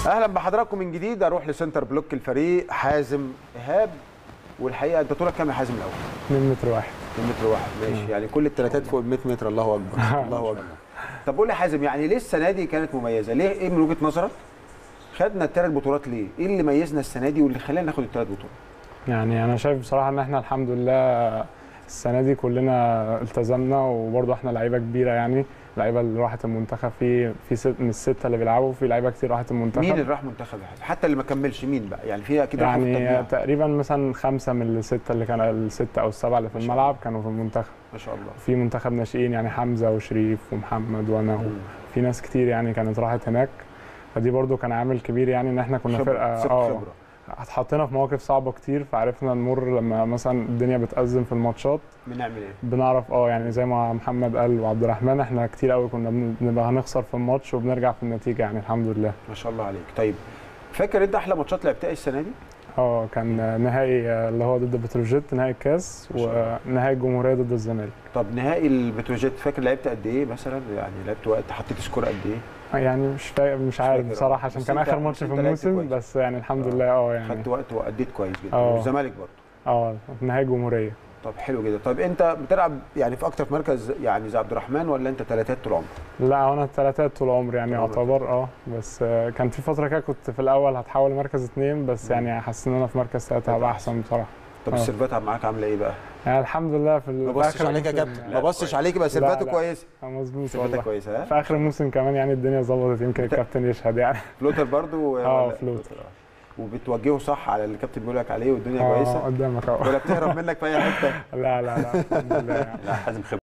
اهلا بحضراتكم من جديد اروح لسنتر بلوك الفريق حازم ايهاب والحقيقه انت طولك كام يا حازم الاول 2 متر واحد 2 متر واحد ماشي يعني كل الثلاثات فوق ال 100 متر الله اكبر الله اكبر طب قول لي يا حازم يعني ليه السنه دي كانت مميزه ليه ايه من وجهه نظرك خدنا الثلاث بطولات ليه ايه اللي ميزنا السنه دي واللي خلانا ناخد الثلاث بطولات يعني انا شايف بصراحه ان احنا الحمد لله السنه دي كلنا التزمنا وبرضه احنا لعيبه كبيره يعني لعيبه اللي راحت المنتخب في في ست من السته اللي بيلعبوا في لعيبه كتير راحت المنتخب مين اللي راح منتخب يا حازم حتى اللي ما كملش مين بقى يعني في اكيد راحوا في يعني التجميع. تقريبا مثلا خمسه من السته اللي كانوا السته او السبعه اللي في ما شاء الملعب كانوا في المنتخب ما شاء الله في منتخب ناشئين يعني حمزه وشريف ومحمد وانا مم. في ناس كتير يعني كانت راحت هناك فدي برضو كان عامل كبير يعني ان احنا كنا خبرة، فرقه ست اه خبره اتحطينا في مواقف صعبه كتير فعرفنا نمر لما مثلا الدنيا بتأزم في الماتشات بنعمل ايه بنعرف اه يعني زي ما محمد قال وعبد الرحمن احنا كتير قوي كنا بن- بنبقى هنخسر في الماتش وبنرجع في النتيجه يعني الحمد لله ما شاء الله عليك طيب فاكر انت احلى ماتشات لعبتها إيه السنه دي اه كان نهائي آه، اللي هو ضد بتروجيت نهائي الكاس ما شاء ونهائي الجمهوريه ضد الزمالك طب نهائي البتروجيت فاكر لعبت قد ايه مثلا يعني لعبت وقت حطيت سكور قد ايه يعني مش فا... مش عارف فاكر، بصراحه آه. عشان بس كان انت- اخر بس ماتش في انت لعبت الموسم كويس. بس يعني الحمد آه. لله اه يعني خدت وقت واديت كويس جدا اه. والزمالك برضه اه نهائي الجمهوريه طب حلو جدا طب انت بتلعب يعني في اكتر في مركز يعني زي عبد الرحمن ولا انت ثلاثات طول عمرك لا هو انا الثلاثات طول عمري يعني طول عمرك. يعتبر اه بس آه، كان في فتره كده كنت في الاول هتحول لمركز اثنين بس مم. يعني حاسس ان انا في مركز ثلاثه هبقى احسن بصراحه طب اه. السيرفات معاك عامله ايه بقى يعني الحمد لله في ال- ما في بصش آخر عليك يا الموسم- كابتن ما بصش عليك بقى سيرفاته لا. كويسه آه، مظبوط سيرفاتك والله كويسه ها في اخر الموسم كمان يعني الدنيا ظبطت يمكن الكابتن يشهد يعني فلوتر برضه اه، ولا- فلوتر. آه. وبتوجهه صح على اللي الكابتن بيقول لك عليه والدنيا اه كويسه قدامك اهو ولا بتهرب منك في اي حته لا لا لا الحمد لله يعني لا حازم خبره